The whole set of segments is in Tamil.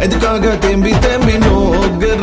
எதுக்காக தேம்பி தேம்பி நோகுற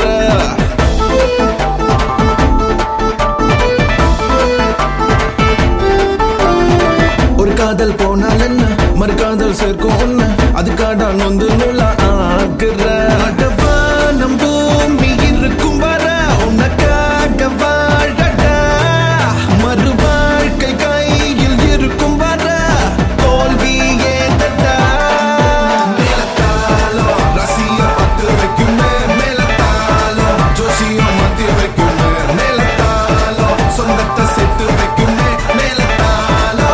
ஒரு காதல் போனால் என்ன மறுகாதல் சேர்க்கும் உன்ன அதுக்காடா நொந்து நூலா ஆக்குற அடவானம் பூமி இருக்கும் வர உனக்காக வாழடா மறு வாழ்க்கை கையில் இருக்கும் வர தோல்வியே தட்டா மேலத்தாலோ ரசிய பத்து வைக்குமே மேலத்தாலோ ஜோசியம் மத்தி வைக்குமே மேலத்தாலோ சொந்தத்தை சேர்த்து வைக்குமே மேலத்தாலோ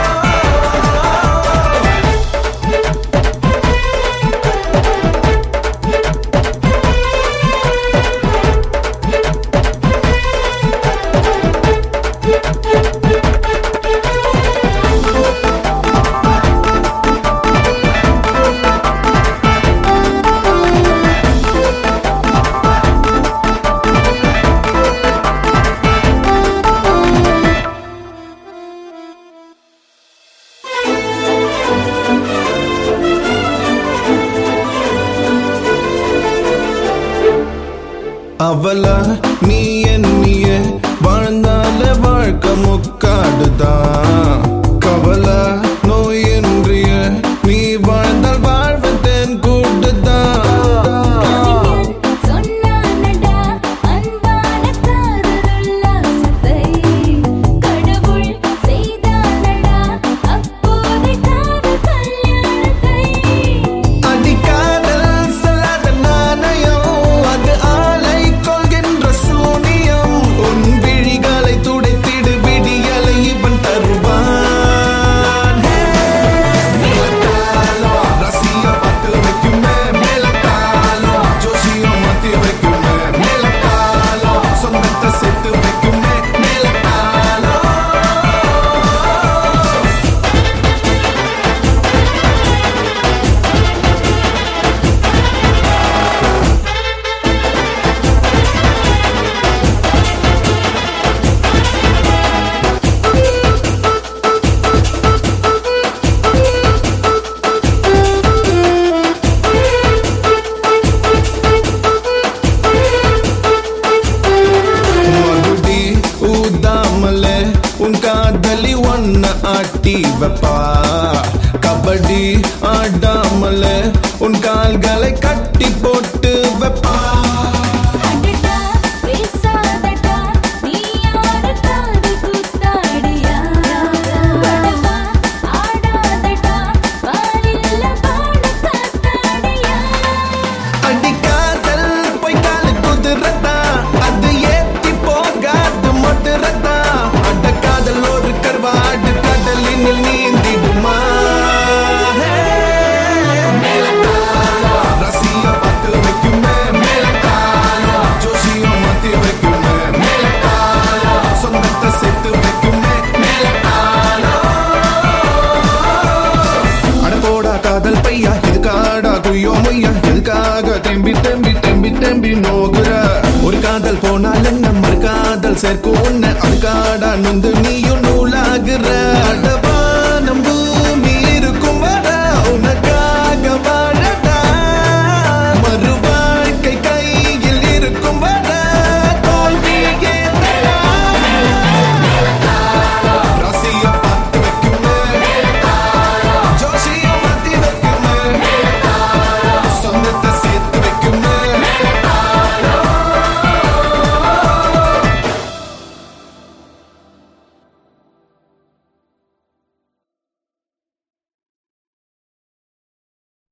அவள நீ எண்ணிய வாழ்ந்தால வாழ்க்கை முக்காடுதான் கவலை நோய் என்றிய நீ வாழ்ந்தால் வாழ்வு தென் கூட்டுதான் கவிஞன் சொன்னானடா அன்பான காதலுல்லாசத்தை கடவுள் செய்தானடா அப்போதே காதல் கல்யாணத்தை அடிக்காதல் செல்லாத நாணயம் அது ஆலை கொள்கின்ற சூனியம் உன் விழிகளை துடைத்திடு விடியலை இவன் தருவான் மேலத்தாலோ ரசிய பத்து வைக்குமே மேலத்தாலோ ஜோசியம் மத்தி வைக்குமே மேலத்தாலோ சொந்தத்தை சேர்த்து வைக்குமே மேலத்தாலோ மகுடி ஊதாமலே உன் காதலி ஒன்ன ஆட்டி வைப்பா கபடி ஆடாமலே உன் கால்களை கட்டி போட்டு வைப்பா அடடா பேசாதடா நீ யாரு காது கூத்தாடியா படவா ஆடாதடா வாலில்ல பாட காத்தாடியா அடிக்காதல் பொய்க்கால குதிரத்தா அது ஏத்தி போகாது மதுரத்தா அட காதல் ஒரு கருவாடு கடலினில் நீந்திடுமா மேலத்தாலோ ரசிய பத்து வைக்குமே மேலத்தாலோ ஜோசியம் மத்தி வைக்குமே மேலத்தாலோ சொந்தத்தை சேர்த்து வைக்குமே மேலத்தாலோ அடப்போடா காதல் பையா இதுக்காடா குய்யோ முய்யா எதுக்காக தெம்பி தெம்பி தெம்பி தெம்பி நோகுற ஒரு காதல் போனால் என்ன மறு காதல் சேர்க்கும் உன்னை அதுக்காடா நொந்து நீயும்